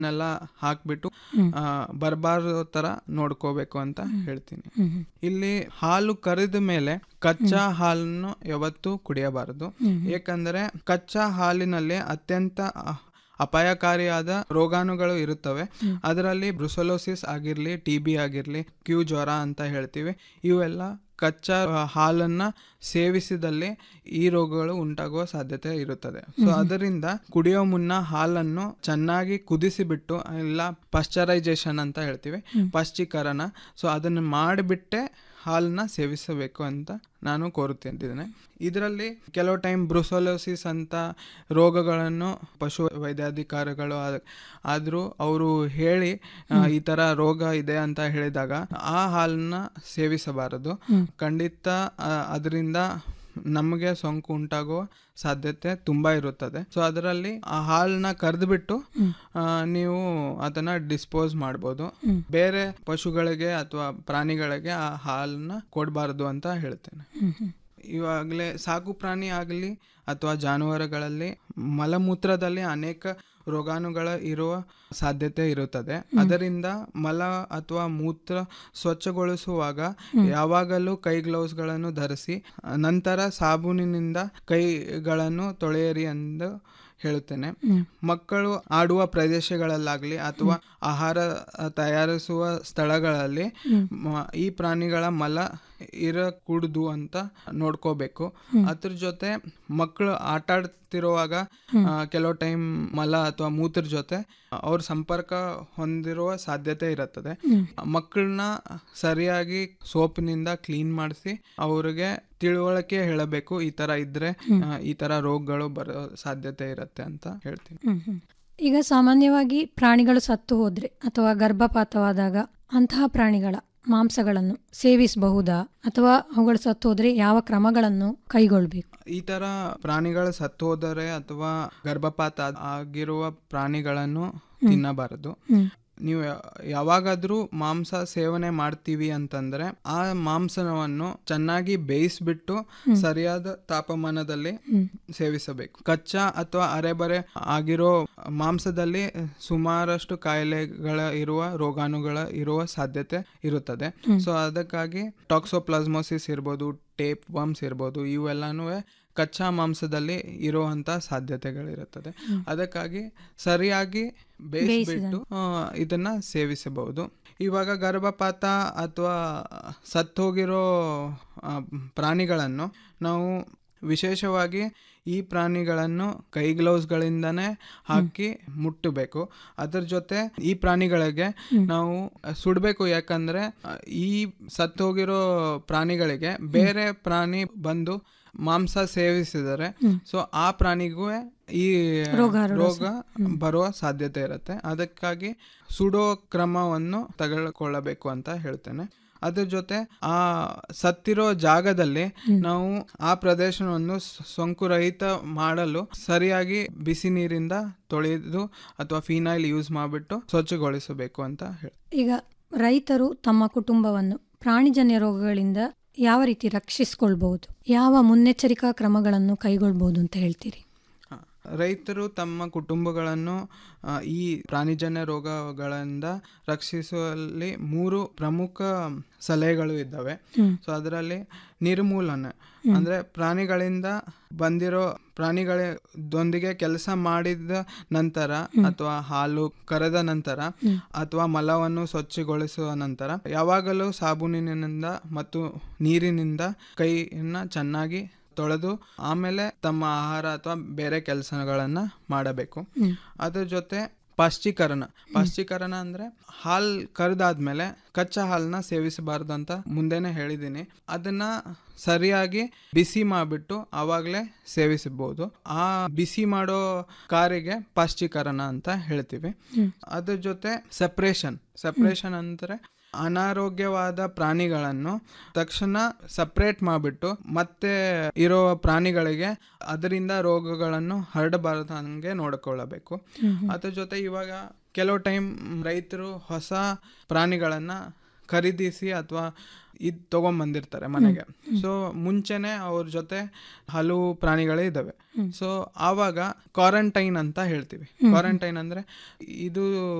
ನೆಲ್ಲ ಹಾಕ್ಬಿಟ್ಟು ಬರಬಾರ್ದು ತರ ನೋಡ್ಕೋಬೇಕು ಅಂತ ಹೇಳ್ತೀನಿ ಇಲ್ಲಿ ಹಾಲು ಕರೆದ ಮೇಲೆ ಕಚ್ಚಾ ಹಾಲನ್ನು ಯಾವತ್ತೂ ಕುಡಿಯಬಾರದು ಏಕೆಂದರೆ ಕಚ್ಚಾ ಹಾಲಿನಲ್ಲಿ ಅತ್ಯಂತ ಅ- ಅಪಾಯಕಾರಿಯಾದ ರೋಗಾಣುಗಳು ಇರುತ್ತವೆ ಅದರಲ್ಲಿ ಬ್ರುಸೊಲೋಸಿಸ್ ಆಗಿರ್ಲಿ ಟಿ ಬಿ ಆಗಿರ್ಲಿ ಕ್ಯೂ ಜ್ವರ ಅಂತ ಹೇಳ್ತೀವಿ ಇವೆಲ್ಲ ಕಚ್ಚಾ ಹಾಲನ್ನ ಸೇವಿಸಿದಲ್ಲಿ ಈ ರೋಗಗಳು ಉಂಟಾಗುವ ಸಾಧ್ಯತೆ ಇರುತ್ತದೆ ಸೊ ಅದರಿಂದ ಕುಡಿಯೋ ಮುನ್ನ ಹಾಲನ್ನು ಚೆನ್ನಾಗಿ ಕುದಿಸಿಬಿಟ್ಟು ಇಲ್ಲ ಪಾಶ್ಚರೈಸೇಷನ್ ಅಂತ ಹೇಳ್ತೀವಿ ಪಶ್ಚೀಕರಣ ಸೊ ಅದನ್ನು ಮಾಡಿಬಿಟ್ಟೆ ಹಾಲನ್ನ ಸೇವಿಸಬೇಕು ಅಂತ ನಾನು ಕೋರುತ್ತಿದ್ದೇನೆ ಇದರಲ್ಲಿ ಕೆಲವು ಟೈಮ್ ಬ್ರುಸೋಲೋಸಿಸ್ ಅಂತ ರೋಗಗಳನ್ನು ಪಶು ವೈದ್ಯಾಧಿಕಾರಿಗಳು ಆದರೂ ಅವರು ಹೇಳಿ ಆ, ಈ ಥರ ರೋಗ ಇದೆ ಅಂತ ಹೇಳಿದಾಗ ಆ ಹಾಲನ್ನ ಸೇವಿಸಬಾರದು ಖಂಡಿತ ಅದರಿಂದ ನಮಗೆ ಸೋಂಕು ಉಂಟಾಗುವ ಸಾಧ್ಯತೆ ತುಂಬಾ ಇರುತ್ತದೆ ಸೊ ಅದರಲ್ಲಿ ಆ ಹಾಲನ್ನ ಕರೆದುಬಿಟ್ಟು ನೀವು ಅದನ್ನ ಡಿಸ್ಪೋಸ್ ಮಾಡ್ಬೋದು ಬೇರೆ ಪಶುಗಳಿಗೆ ಅಥವಾ ಪ್ರಾಣಿಗಳಿಗೆ ಆ ಹಾಲನ್ನ ಕೊಡಬಾರದು ಅಂತ ಹೇಳ್ತೇನೆ ಇವಾಗಲೇ ಸಾಕು ಪ್ರಾಣಿ ಆಗಲಿ ಅಥವಾ ಜಾನುವಾರುಗಳಲ್ಲಿ ಮಲಮೂತ್ರದಲ್ಲಿ ಅನೇಕ ರೋಗಾಣುಗಳ ಇರುವ ಸಾಧ್ಯತೆ ಇರುತ್ತದೆ ಅದರಿಂದ ಮಲ ಅಥವಾ ಮೂತ್ರ ಸ್ವಚ್ಛಗೊಳಿಸುವಾಗ ಯಾವಾಗಲೂ ಕೈ ಗ್ಲೌಸ್ಗಳನ್ನು ಧರಿಸಿ ನಂತರ ಸಾಬೂನಿನಿಂದ ಕೈಗಳನ್ನು ತೊಳೆಯಿರಿ ಎಂದು ಹೇಳುತ್ತೇನೆ ಮಕ್ಕಳು ಆಡುವ ಪ್ರದೇಶಗಳಲ್ಲಾಗಲಿ ಅಥವಾ ಆಹಾರ ತಯಾರಿಸುವ ಸ್ಥಳಗಳಲ್ಲಿ ಮ- ಈ ಪ್ರಾಣಿಗಳ ಮಲ ಇರಕೂಡುದು ಅಂತ ನೋಡ್ಕೋಬೇಕು ಅದ್ರ ಜೊತೆ ಮಕ್ಕಳು ಆಟ ಆಡ್ತಿರುವಾಗ ಆ, ಕೆಲವು ಟೈಮ್ ಮಲ ಅಥವಾ ಮೂತ್ರ ಜೊತೆ ಅವ್ರ ಸಂಪರ್ಕ ಹೊಂದಿರುವ ಸಾಧ್ಯತೆ ಇರುತ್ತದೆ ಮಕ್ಕಳನ್ನ ಸರಿಯಾಗಿ ಸೋಪಿನಿಂದ ಕ್ಲೀನ್ ಮಾಡಿಸಿ ಅವ್ರಿಗೆ ತಿಳುವಳಿಕೆ ಹೇಳಬೇಕು ಈ ತರ ಇದ್ರೆ ಆ, ಈ ತರ ರೋಗಗಳು ಬರೋ ಸಾಧ್ಯತೆ ಇರುತ್ತೆ ಅಂತ ಹೇಳ್ತೀನಿ ಹ್ಮ್, ಹ್ಮ್. ಈಗ ಸಾಮಾನ್ಯವಾಗಿ ಪ್ರಾಣಿಗಳು ಸತ್ತು ಹೋದ್ರೆ ಅಥವಾ ಗರ್ಭಪಾತವಾದಾಗ ಅಂತಹ ಪ್ರಾಣಿಗಳ ಮಾಂಸಗಳನ್ನು ಸೇವಿಸಬಹುದಾ ಅಥವಾ ಅವುಗಳು ಸತ್ತು ಹೋದ್ರೆ ಯಾವ ಕ್ರಮಗಳನ್ನು ಕೈಗೊಳ್ಬೇಕು ಈ ತರ ಪ್ರಾಣಿಗಳು ಸತ್ತು ಹೋದರೆ ಅಥವಾ ಗರ್ಭಪಾತ ಆಗಿರುವ ಪ್ರಾಣಿಗಳನ್ನು ತಿನ್ನಬಾರದು ಹ್ಮ್. ನೀವು ಯಾ- ಯಾವಾಗಾದ್ರೂ ಮಾಂಸ ಸೇವನೆ ಮಾಡ್ತೀವಿ ಅಂತಂದ್ರೆ ಆ ಮಾಂಸವನ್ನು ಚೆನ್ನಾಗಿ ಬೇಯಿಸ್ಬಿಟ್ಟು ಸರಿಯಾದ ತಾಪಮಾನದಲ್ಲಿ ಸೇವಿಸಬೇಕು ಕಚ್ಚಾ ಅಥವಾ ಅರೆಬರೆ ಆಗಿರೋ ಮಾಂಸದಲ್ಲಿ ಸುಮಾರಷ್ಟು ಕಾಯಿಲೆಗಳ ಇರುವ ರೋಗಾಣುಗಳ ಇರುವ ಸಾಧ್ಯತೆ ಇರುತ್ತದೆ ಸೊ ಅದಕ್ಕಾಗಿ ಟಾಕ್ಸೋಪ್ಲಾಸ್ಮೋಸಿಸ್ ಇರ್ಬೋದು ಟೇಪ್ ವರ್ಮ್ಸ್ ಇರ್ಬೋದು ಇವೆಲ್ಲನೂ ಕಚ್ಚಾ ಮಾಂಸದಲ್ಲಿ ಇರುವಂತ ಸಾಧ್ಯತೆಗಳಿರುತ್ತದೆ ಅದಕ್ಕಾಗಿ ಸರಿಯಾಗಿ ಬೇಯಿಸ್ಬಿಟ್ಟು ಆ, ಇದನ್ನ ಸೇವಿಸಬಹುದು ಇವಾಗ ಗರ್ಭಪಾತ ಅಥವಾ ಸತ್ತೋಗಿರೋ ಆ, ಪ್ರಾಣಿಗಳನ್ನು ನಾವು ವಿಶೇಷವಾಗಿ ಈ ಪ್ರಾಣಿಗಳನ್ನು ಕೈ ಗ್ಲೌಸ್ಗಳಿಂದನೇ ಹಾಕಿ ಮುಟ್ಟಬೇಕು ಅದ್ರ ಜೊತೆ ಈ ಪ್ರಾಣಿಗಳಿಗೆ ನಾವು ಸುಡಬೇಕು ಯಾಕಂದ್ರೆ ಆ, ಈ ಸತ್ತೋಗಿರೋ ಪ್ರಾಣಿಗಳಿಗೆ ಬೇರೆ ಪ್ರಾಣಿ ಬಂದು ಮಾಂಸ ಸೇವಿಸಿದರೆ ಸೊ ಆ ಪ್ರಾಣಿಗೂ ಈ ರೋಗ ಬರುವ ಸಾಧ್ಯತೆ ಇರುತ್ತೆ ಅದಕ್ಕಾಗಿ ಸುಡೋ ಕ್ರಮವನ್ನು ತೆಗೆದುಕೊಳ್ಳಬೇಕು ಅಂತ ಹೇಳ್ತೇನೆ ಅದ್ರ ಜೊತೆ ಆ ಸತ್ತಿರೋ ಜಾಗದಲ್ಲಿ ನಾವು ಆ ಪ್ರದೇಶವನ್ನು ಸ- ಸೋಂಕುರಹಿತ ಮಾಡಲು ಸರಿಯಾಗಿ ಬಿಸಿ ನೀರಿಂದ ತೊಳೆದು ಅಥವಾ ಫಿನೈಲ್ ಯೂಸ್ ಮಾಡಿಬಿಟ್ಟು ಸ್ವಚ್ಛಗೊಳಿಸಬೇಕು ಅಂತ ಹೇಳಿ ಈಗ ರೈತರು ತಮ್ಮ ಕುಟುಂಬವನ್ನು ಪ್ರಾಣಿಜನ್ಯ ರೋಗಗಳಿಂದ ಯಾವ ರೀತಿ ರಕ್ಷಿಸಿಕೊಳ್ಬಹುದು ಯಾವ ಮುನ್ನೆಚ್ಚರಿಕಾ ಕ್ರಮಗಳನ್ನು ಕೈಗೊಳ್ಬಹುದು ಅಂತ ಹೇಳ್ತೀರಿ ಹ. ರೈತರು ತಮ್ಮ ಕುಟುಂಬಗಳನ್ನು ಆ, ಈ ಪ್ರಾಣಿಜನ್ಯ ರೋಗಗಳಿಂದ ರಕ್ಷಿಸುವಲ್ಲಿ ಮೂರು ಪ್ರಮುಖ ಸಲಹೆಗಳು ಇದ್ದಾವೆ ಸೊ ಅದರಲ್ಲಿ ನಿರ್ಮೂಲನೆ ಅಂದ್ರೆ ಪ್ರಾಣಿಗಳಿಂದ ಬಂದಿರೋ ಪ್ರಾಣಿಗಳದೊಂದಿಗೆ ಕೆಲಸ ಮಾಡಿದ ನಂತರ ಅಥವಾ ಹಾಲು ಕರೆದ ನಂತರ ಅಥವಾ ಮಲವನ್ನು ಸ್ವಚ್ಛಗೊಳಿಸುವ ನಂತರ ಯಾವಾಗಲೂ ಸಾಬೂನಿನಿಂದ ಮತ್ತು ನೀರಿನಿಂದ ಕೈಯನ್ನ ಚೆನ್ನಾಗಿ ತೊಳೆದು ಆಮೇಲೆ ತಮ್ಮ ಆಹಾರ ಅಥವಾ ಬೇರೆ ಕೆಲಸಗಳನ್ನ ಮಾಡಬೇಕು ಅದ್ರ ಜೊತೆ ಪಾಶ್ಚೀಕರಣ ಪಾಶ್ಚೀಕರಣ ಅಂದ್ರೆ ಹಾಲ್ ಕರೆದಾದ್ಮೇಲೆ ಕಚ್ಚಾ ಹಾಲನ್ನ ಸೇವಿಸಬಾರ್ದು ಅಂತ ಮುಂದೆನೆ ಹೇಳಿದ್ದೀನಿ ಅದನ್ನ ಸರಿಯಾಗಿ ಬಿಸಿ ಮಾಡಿಬಿಟ್ಟು ಆವಾಗಲೇ ಸೇವಿಸಬಹುದು ಆ ಬಿಸಿ ಮಾಡೋ ಕಾರಿಗೆ ಪಾಶ್ಚೀಕರಣ ಅಂತ ಹೇಳ್ತೀವಿ ಅದ್ರ ಜೊತೆ ಸಪ್ರೇಷನ್ ಸಪ್ರೇಷನ್ ಅಂದ್ರೆ ಅನಾರೋಗ್ಯವಾದ ಪ್ರಾಣಿಗಳನ್ನು ತಕ್ಷಣ ಸಪ್ರೇಟ್ ಮಾಡಿಬಿಟ್ಟು ಮತ್ತೆ ಇರೋ ಪ್ರಾಣಿಗಳಿಗೆ ಅದರಿಂದ ರೋಗಗಳನ್ನು ಹರಡಬಾರದಂಗೆ ನೋಡಿಕೊಳ್ಳಬೇಕು ಅದ್ರ ಜೊತೆ ಇವಾಗ ಕೆಲವು ಟೈಮ್ ರೈತರು ಹೊಸ ಪ್ರಾಣಿಗಳನ್ನ ಖರೀದಿಸಿ ಅಥವಾ ಇದ್ ತಗೊಂಬಂದಿರ್ತಾರೆ ಮನೆಗೆ ಸೊ ಮುಂಚೆನೆ ಅವ್ರ ಜೊತೆ ಹಲವು ಪ್ರಾಣಿಗಳೇ ಇದಾವೆ ಸೊ ಆವಾಗ ಕ್ವಾರಂಟೈನ್ ಅಂತ ಹೇಳ್ತೀವಿ ಕ್ವಾರಂಟೈನ್ ಅಂದ್ರೆ ಇದು